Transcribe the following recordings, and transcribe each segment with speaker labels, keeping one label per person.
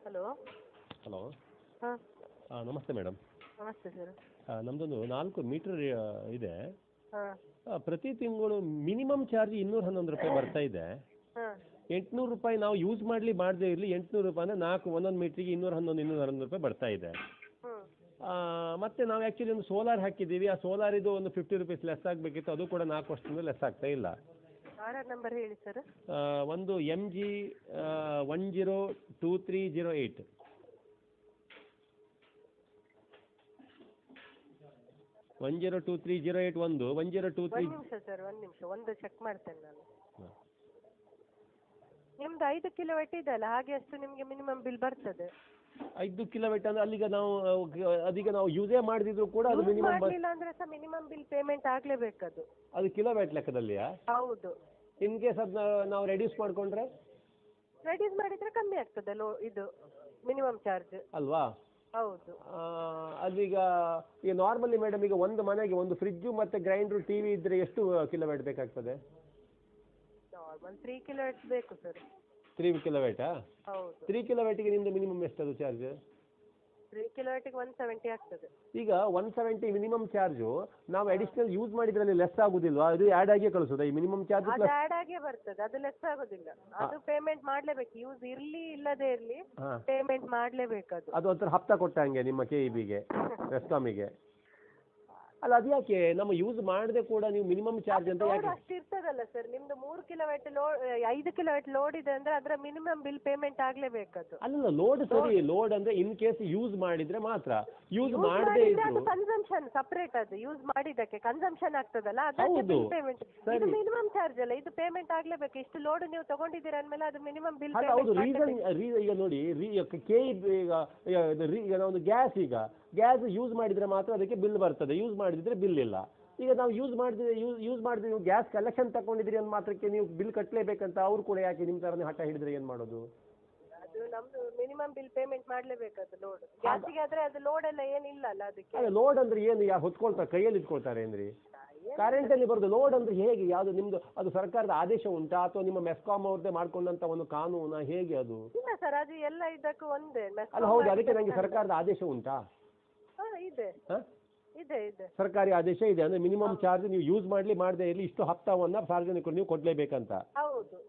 Speaker 1: Hello
Speaker 2: hello
Speaker 1: ಹಾಂ
Speaker 2: ಹಾಂ ನಮಸ್ತೆ ಮೇಡಮ್
Speaker 1: ನಮಸ್ತೆ ಸರ್
Speaker 2: ನಮ್ಮದೊಂದು ನಾಲ್ಕು ಮೀಟರ್ ಇದೆ
Speaker 1: ಹಾಂ
Speaker 2: ಆ, ಪ್ರತಿ ತಿಂಗಳು ಮಿನಿಮಮ್ ಚಾರ್ಜ್ ಇನ್ನೂರ ಹನ್ನೊಂದು ರೂಪಾಯಿ ಬರ್ತಾ ಇದೆ
Speaker 1: ಹಾಂ
Speaker 2: ಎಂಟುನೂರು ರೂಪಾಯಿ ನಾವು ಯೂಸ್ ಮಾಡಲಿ ಮಾಡದೇ ಇರಲಿ ಎಂಟುನೂರು ರೂಪಾಯಿ ಅಂದರೆ ನಾಲ್ಕು ಒಂದೊಂದು ಮೀಟ್ರಿಗೆ ಇನ್ನೂರ ಹನ್ನೊಂದು ಇನ್ನೂರ ಹನ್ನೊಂದು ರೂಪಾಯಿ ಬರ್ತಾ ಇದೆ
Speaker 1: ಹ್ಞೂ
Speaker 2: ಆ, ಮತ್ತೆ ನಾವು ಆ್ಯಕ್ಚುಲಿ ಒಂದು ಸೋಲಾರ್ ಹಾಕಿದ್ದೀವಿ ಆ ಸೋಲಾರ್ ಇದು ಒಂದು ಫಿಫ್ಟಿ ರುಪೀಸ್ ಲೆಸ್ ಆಗಬೇಕಿತ್ತು ಅದು ಕೂಡ ನಾಲ್ಕು ವರ್ಷದಿಂದ ಲೆಸ್ ಆಗ್ತಾ ಇಲ್ಲ
Speaker 1: ಆರ್ಡರ್ ನಂಬರ್ ಹೇಳಿ ಸರ್
Speaker 2: ಆ, ಒಂದು M G one zero two three zero eight one zero two three zero eight ಒಂದು ಒನ್ ಜೀರೋ ಟೂ ತ್ರೀ
Speaker 1: ಒಂದು ನಿಮಿಷ ಸರ್ ಒಂದು ನಿಮಿಷ ಒಂದು ಚೆಕ್ ಮಾಡ್ತೇನೆ ನಾನು ನಿಮ್ದು ಐದು ಕಿಲೋ ಇದೆ ಅಲ್ಲ ಹಾಗೆ ಅಷ್ಟು ನಿಮಗೆ ಮಿನಿಮಮ್ ಬಿಲ್ ಬರ್ತದೆ
Speaker 2: ಐದು ಕಿಲೋಮೀಟರ್ ಅಂದ್ರೆ ಅಲ್ಲಿಗ ನಾವು ಆ, ಅದೀಗ ನಾವು ಯೂಸೇ ಮಾಡದಿದ್ರು ಕೂಡ ಅದು
Speaker 1: ಯೂಸ್
Speaker 2: ಮಿನಿಮಮ್
Speaker 1: ಮಾಡಲಿಲ್ಲ ಅಂದ್ರೆ ಸಹ ಮಿನಿಮಮ್ ಬಿಲ್ ಪೇಮೆಂಟ್ ಆಗಲೇಬೇಕು ಅದು
Speaker 2: ಅದು ಕಿಲೋಮೀಟರ್ ಲೆಕ್ಕದಲ್ಲಿಯಾ
Speaker 1: ಹೌದು
Speaker 2: ಇನ್ ಕೇಸ್ ಅದನ್ನ ನಾವು ರೆಡ್ಯೂಸ್ ಮಾಡಿಕೊಂಡ್ರೆ
Speaker 1: ರೆಡ್ಯೂಸ್ ಮಾಡಿದ್ರೆ ಕಮ್ಮಿ ಆಗ್ತದೆ ಲೋ ಇದು ಮಿನಿಮಮ್ ಚಾರ್ಜ್
Speaker 2: ಅಲ್ವಾ
Speaker 1: ಹೌದು
Speaker 2: ಆ, ಅದೀಗ ಈಗ ನಾರ್ಮಲಿ ಮೇಡಮ್ ಈಗ ಒಂದು ಮನೆಗೆ ಒಂದು ಫ್ರಿಜ್ಜು ಮತ್ತು ಗ್ರೈಂಡ್ರು ಟಿ ವಿ ಇದ್ದರೆ ಎಷ್ಟು ಕಿಲೋಮೀಟರ್ ಬೇಕಾಗ್ತದೆ
Speaker 1: ನಾರ್ಮಲ್ ತ್ರೀ ಕಿಲೋ ಬೇಕು ಸರ್
Speaker 2: ತ್ರೀ ಕಿಲೋಮೀಟಾ
Speaker 1: ಹೌದು
Speaker 2: ತ್ರೀ ಕಿಲೋಮೀಟಿಗೆ ನಿಮ್ಮದು ಮಿನಿಮಮ್ ಎಷ್ಟು ಅದು ಚಾರ್ಜ್
Speaker 1: ತ್ರೀ ಕಿಲೋಮೀಟಿಗೆ ಒನ್ ಸೆವೆಂಟಿ ಆಗ್ತದೆ
Speaker 2: ಈಗ ಒನ್ ಸೆವೆಂಟಿ ಮಿನಿಮಮ್ ಚಾರ್ಜು ನಾವು ಅಡಿಷನಲ್ ಯೂಸ್ ಮಾಡಿದ್ರಲ್ಲಿ ಲೆಸ್ ಆಗುದಿಲ್ವಾ ಅದು ಆ್ಯಡ್ ಆಗಿ ಕಳಿಸೋದಾ ಈ ಮಿನಿಮಮ್ ಚಾರ್ಜ್
Speaker 1: ಅದು
Speaker 2: ಪ್ಲಸ್
Speaker 1: ಆಡ್ ಆಗೇ ಬರ್ತದೆ ಅದು ಲೆಸ್ ಆಗೋದಿಲ್ಲ ಅದು ಪೇಮೆಂಟ್ ಮಾಡ್ಲೇಬೇಕು ಯೂಸ್ ಇರ್ಲಿ ಇಲ್ಲದೆ ಇರ್ಲಿ
Speaker 2: ಹಾಂ
Speaker 1: ಪೇಮೆಂಟ್ ಮಾಡ್ಲೇಬೇಕು ಅದು
Speaker 2: ಅದು ಒಂಥರ ಹಪ್ತ ಕೊಟ್ಟಂಗೆ ನಿಮ್ಮ ಕೆ ಇ ಬಿಗೆ ರೆಸ್ಕಾಮಿಗೆ ಅಲ್ಲ ಅದು ಯಾಕೆ ನಮ್ಮ ಯೂಸ್ ಮಾಡದೆ ಕೂಡ ನೀವು ಮಿನಿಮಮ್ ಚಾರ್ಜ್ ಅಂತ
Speaker 1: ಲೋಡ್
Speaker 2: ಯಾಕೆ
Speaker 1: ಅಷ್ಟು ಇರ್ತದಲ್ಲ ಸರ್ ನಿಮ್ದು ಮೂರು ಕಿಲೋಮೀಟರ್ ಲೋಡ್ ಐದು ಕಿಲೋಮೀಟರ್ ಲೋಡ್ ಇದೆ ಅಂದ್ರೆ ಅದರ ಮಿನಿಮಮ್ ಬಿಲ್ ಪೇಮೆಂಟ್ ಆಗ್ಲೇಬೇಕು ಅದು
Speaker 2: ಅಲ್ಲಲ್ಲ ಲೋಡ್ ಸರಿ ಲೋಡ್ ಅಂದ್ರೆ ಇನ್ ಕೇಸ್ ಯೂಸ್ ಮಾಡಿದ್ರೆ ಮಾತ್ರ ಯೂಸ್ ಮಾಡದೇ
Speaker 1: ಅದು
Speaker 2: ಇದ್ರು
Speaker 1: ಕನ್ಸಂಪ್ಷನ್ ಸಪ್ರೇಟ್ ಅದು ಯೂಸ್ ಮಾಡಿದ್ದಕ್ಕೆ ಕನ್ಸಂಪ್ಷನ್ ಆಗ್ತದಲ್ಲ ಅದಕ್ಕೆ
Speaker 2: ಹೌದು.
Speaker 1: ಬಿಲ್ ಪೇಮೆಂಟ್ ಇದು
Speaker 2: ಸರಿ.
Speaker 1: ಮಿನಿಮಮ್ ಚಾರ್ಜ್ ಅಲ್ಲ ಇದು ಪೇಮೆಂಟ್ ಆಗ್ಲೇಬೇಕು ಇಷ್ಟು ಲೋಡ್ ನೀವು ತಗೊಂಡಿದ್ದೀರ ಅಂದ್ಮೇಲೆ ಅದು ಮಿನಿಮಮ್ ಬಿಲ್
Speaker 2: ಅಲ್ಲ ಹೌದು ರೀಸನ್ ಈಗ ನೋಡಿ ರೀ ಕೆ ಈಗ ಈಗ ಇದು ರೀ- ಈಗ ಒಂದು ಗ್ಯಾಸ್ ಈಗ ಗ್ಯಾಸ್ ಯೂಸ್ ಮಾಡಿದ್ರೆ ಮಾತ್ರ ಅದಕ್ಕೆ ಬಿಲ್ ಬರ್ತದೆ ಯೂಸ್ ಮಾಡಿದ್ರೆ ಬಿಲ್ ಇಲ್ಲ ಈಗ ನಾವು ಯೂಸ್ ಮಾಡಿದ್ರೆ ಯೂಸ್ ಯೂಸ್ ಮಾಡಿದ್ರೆ ನೀವು ಗ್ಯಾಸ್ ಕಲೆಕ್ಷನ್ ತಗೊಂಡಿದ್ರಿ ಅಂದ ಮಾತ್ರಕ್ಕೆ ನೀವು ಬಿಲ್ ಕಟ್ಟಲೇಬೇಕಂತ ಅವ್ರು ಕೂಡ ಯಾಕೆ ನಿಮ್ಮ ಥರನೇ ಹಠ ಹಿಡಿದ್ರೆ ಏನು ಮಾಡೋದು
Speaker 1: ಅದು ನಮ್ದು ಮಿನಿಮಮ್ ಬಿಲ್ ಪೇಮೆಂಟ್ ಮಾಡ್ಲೇಬೇಕು ಅದು ಲೋಡ್ ಗ್ಯಾಸಿಗೆ ಆದ್ರೆ ಅದು ಲೋಡ್ ಎಲ್ಲ ಏನಿಲ್ಲ ಅಲ್ಲ ಅದಕ್ಕೆ
Speaker 2: ಅಲ್ಲ ಲೋಡ್ ಅಂದ್ರೆ ಏನು ಯಾ ಹೊತ್ಕೊಳ್ತಾರೆ ಕೈಯಲ್ಲಿ ಇಟ್ಕೊಳ್ತಾರೆ ಏನ್ರಿ ಕರೆಂಟಲ್ಲಿ ಬರೋದು ಲೋಡ್ ಅಂದ್ರೆ ಹೇಗೆ ಯಾವುದು ನಿಮ್ದು ಅದು ಸರ್ಕಾರದ ಆದೇಶ ಉಂಟಾ ಅಥವಾ ನಿಮ್ಮ ಮೆಸ್ಕಾಮ್ ಅವ್ರದ್ದೇ ಮಾಡ್ಕೊಂಡಂತ ಒಂದು ಕಾನೂನ ಹೇಗೆ ಅದು
Speaker 1: ಇಲ್ಲ ಸರ್ ಅದು ಎಲ್ಲ ಇದಕ್ಕೂ ಒಂದೇ
Speaker 2: ಅಲ್ಲ ಹೌದು ಅದಕ್ಕೆ ನನಗೆ ಸರ್ಕಾರದ ಆದೇಶ ಉಂಟಾ
Speaker 1: ಹಾ ಇದೆ
Speaker 2: ಹಾಂ
Speaker 1: ಇದೆ ಇದೆ
Speaker 2: ಸರ್ಕಾರಿ ಆದೇಶ ಇದೆ ಅಂದ್ರೆ ಮಿನಿಮಮ್ ಚಾರ್ಜ್ ನೀವು ಯೂಸ್ ಮಾಡಲಿ ಮಾಡದೇ ಇರಲಿ ಇಷ್ಟು ಹಪ್ತವನ್ನ ಸಾರ್ವಜನಿಕರು ನೀವು ಕೊಡಲೇಬೇಕಂತ
Speaker 1: ಹೌದು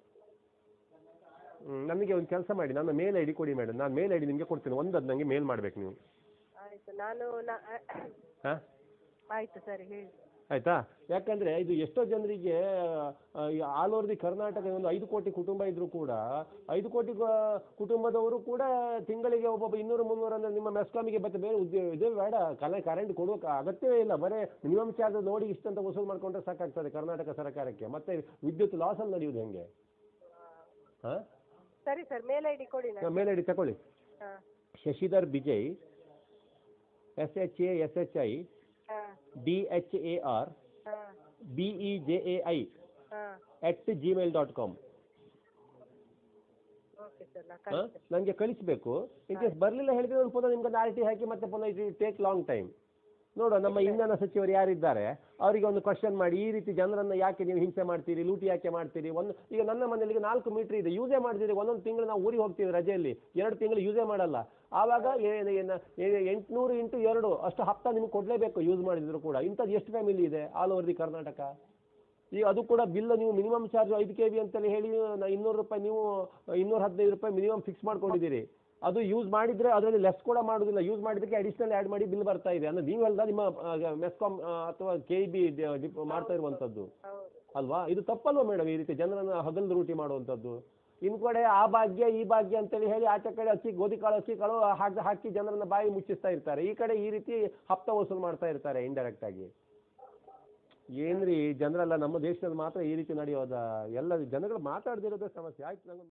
Speaker 2: ನನಗೆ ಒಂದು ಕೆಲಸ ಮಾಡಿ ನನ್ನ ಮೇಲ್ ಐ ಡಿ ಕೊಡಿ ಮೇಡಮ್ ನಾನು ಮೇಲ್ ಐ ಡಿ ನಿಮಗೆ ಕೊಡ್ತೀನಿ ಒಂದು ಅದು ನನಗೆ ಮೇಲ್ ಮಾಡ್ಬೇಕು ನೀವು
Speaker 1: ಆಯ್ತು ನಾನು ನಾ-
Speaker 2: ಹಾಂ
Speaker 1: ಆಯ್ತು ಸರಿ ಹೇಳಿ
Speaker 2: ಆಯ್ತಾ ಯಾಕಂದ್ರೆ ಇದು ಎಷ್ಟೋ ಜನರಿಗೆ ಆಲ್ ಓವರ್ ದಿ ಕರ್ನಾಟಕ ಒಂದು ಐದು ಕೋಟಿ ಕುಟುಂಬ ಇದ್ರೂ ಕೂಡ ಐದು ಕೋಟಿ ಕ- ಕುಟುಂಬದವರು ಕೂಡ ತಿಂಗಳಿಗೆ ಒಬ್ಬೊಬ್ಬ ಇನ್ನೂರು ಮುನ್ನೂರು ಅಂದ್ರೆ ನಿಮ್ಮ ಮೆಸ್ಕಾಮಿಗೆ ಮತ್ತೆ ಬೇರೆ ಉದ್ಯೋಗ ಇದೇ ಬೇಡ ಕಲೆ ಕರೆಂಟ್ ಕೊಡುವ ಅಗತ್ಯವೇ ಇಲ್ಲ ಬರೀ ಮಿನಿಮಮ್ ಚಾರ್ಜ್ ನೋಡಿ ಇಷ್ಟಂತ ವಸೂಲು ಮಾಡ್ಕೊಂಡ್ರೆ ಸಾಕಾಗ್ತದೆ ಕರ್ನಾಟಕ ಸರ್ಕಾರಕ್ಕೆ ಮತ್ತೆ ವಿದ್ಯುತ್ ಲಾಸಲ್ಲಿ ನಡೆಯುವುದು ಹೆಂಗೆ ಹಾಂ
Speaker 1: ಸರಿ ಸರ್ ಮೇಲ್ ಐ ಡಿ ಕೊಡಿ ನಾನು
Speaker 2: ಮೇಲ್ ಐ ಡಿ ತಗೊಳ್ಳಿ
Speaker 1: ಹಾ
Speaker 2: Shashidhar Vijay S H A S H I
Speaker 1: ಹಾ
Speaker 2: ಡಿ ಎಚ್ ಎ ಆರ್
Speaker 1: ಹಾ
Speaker 2: B E J A I
Speaker 1: ಹಾ
Speaker 2: at Gmail dot com
Speaker 1: okay sir ನಾ
Speaker 2: ಹಾಂ
Speaker 1: ಕಳಿಸ್ತೇನೆ
Speaker 2: ನನಗೆ ಕಳಿಸಬೇಕು ಇನ್ ಕೇಸ್ ಬರಲಿಲ್ಲ ಹೇಳಿದ್ರೆ ನಾನು ಪುನಃ ನಿಮ್ಗೆ ಆರ್ ಟಿ ಹಾಕಿ ಮತ್ತೆ ಪುನಃ ಇಟ್ ಟೇಕ್ ಲಾಂಗ್ ಟೈಮ್ ನೋಡುವ ನಮ್ಮ ಇಂಧನ ಸಚಿವರು ಯಾರಿದ್ದಾರೆ ಅವರಿಗೆ ಒಂದು ಕ್ವಶನ್ ಮಾಡಿ ಈ ರೀತಿ ಜನರನ್ನು ಯಾಕೆ ನೀವು ಹಿಂಸೆ ಮಾಡ್ತೀರಿ ಲೂಟಿ ಯಾಕೆ ಮಾಡ್ತೀರಿ ಒಂದು ಈಗ ನನ್ನ ಮನೆಯಲ್ಲಿ ಈಗ ನಾಲ್ಕು ಮೀಟ್ರ್ ಇದೆ ಯೂಸೇ ಮಾಡ್ತೀರಿ ಒಂದೊಂದು ತಿಂಗಳು ನಾವು ಊರಿಗೆ ಹೋಗ್ತೀವಿ ರಜೆಯಲ್ಲಿ ಎರಡು ತಿಂಗಳು ಯೂಸೇ ಮಾಡಲ್ಲ ಆವಾಗ ಏನು ಏನು ಎಂಟುನೂರು ಇಂಟು ಎರಡು ಅಷ್ಟು ಹಪ್ತ ನಿಮ್ಗೆ ಕೊಡಲೇಬೇಕು ಯೂಸ್ ಮಾಡಿದ್ರು ಕೂಡ ಇಂಥದ್ದು ಎಷ್ಟು ಫ್ಯಾಮಿಲಿ ಇದೆ ಆಲ್ ಓವರ್ ದಿ ಕರ್ನಾಟಕ ಈಗ ಅದು ಕೂಡ ಬಿಲ್ ನೀವು ಮಿನಿಮಮ್ ಚಾರ್ಜ್ ಐದು ಕೆ ಬಿ ಅಂತೇಳಿ ಹೇಳಿ ನ- ಇನ್ನೂರು ರೂಪಾಯಿ ನೀವು ಇನ್ನೂರ ಹದಿನೈದು ರೂಪಾಯಿ ಮಿನಿಮಮ್ ಫಿಕ್ಸ್ ಮಾಡ್ಕೊಂಡಿದ್ದೀರಿ ಅದು ಯೂಸ್ ಮಾಡಿದರೆ ಅದರಲ್ಲಿ ಲೆಸ್ ಕೂಡ ಮಾಡೋದಿಲ್ಲ ಯೂಸ್ ಮಾಡಿದ್ದಕ್ಕೆ ಅಡಿಷನಲ್ ಆ್ಯಡ್ ಮಾಡಿ ಬಿಲ್ ಬರ್ತಾ ಇದೆ ಅಂದರೆ ನೀವೆಲ್ಲ ನಿಮ್ಮ ಮೆಸ್ಕಾಮ್ ಅಥವಾ ಕೆ ಇ ಬಿ ಮಾಡ್ತಾ ಇರುವಂಥದ್ದು
Speaker 1: ಹೌದು
Speaker 2: ಅಲ್ವಾ ಇದು ತಪ್ಪಲ್ವಾ ಮೇಡಮ್ ಈ ರೀತಿ ಜನರನ್ನು ಹಗಲು ರೂಟಿ ಮಾಡುವಂಥದ್ದು ಇನ್ ಕಡೆ ಆ ಭಾಗ್ಯ ಈ ಭಾಗ್ಯ ಅಂತೇಳಿ ಹೇಳಿ ಆಚೆ ಕಡೆ ಅಕ್ಕಿ ಗೋಧಿ ಕಾಳು ಅಕ್ಕಿ ಕಾಳು ಹಾಕಿ ಹಾಕಿ ಜನರನ್ನ ಬಾಯಿ ಮುಚ್ಚಿಸ್ತಾ ಇರ್ತಾರೆ ಈ ಕಡೆ ಈ ರೀತಿ ಹಪ್ತ ವಸೂಲು ಮಾಡ್ತಾ ಇರ್ತಾರೆ ಇಂಡೈರೆಕ್ಟ್ ಆಗಿ ಏನ್ರಿ ಜನರೆಲ್ಲ ನಮ್ಮ ದೇಶದಲ್ಲಿ ಮಾತ್ರ ಈ ರೀತಿ ನಡೆಯೋದ ಎಲ್ಲ ಜನಗಳು ಮಾತಾಡ್ದಿರೋದೇ ಸಮಸ್ಯೆ ಆಯ್ತು ನಂಗೊಂದು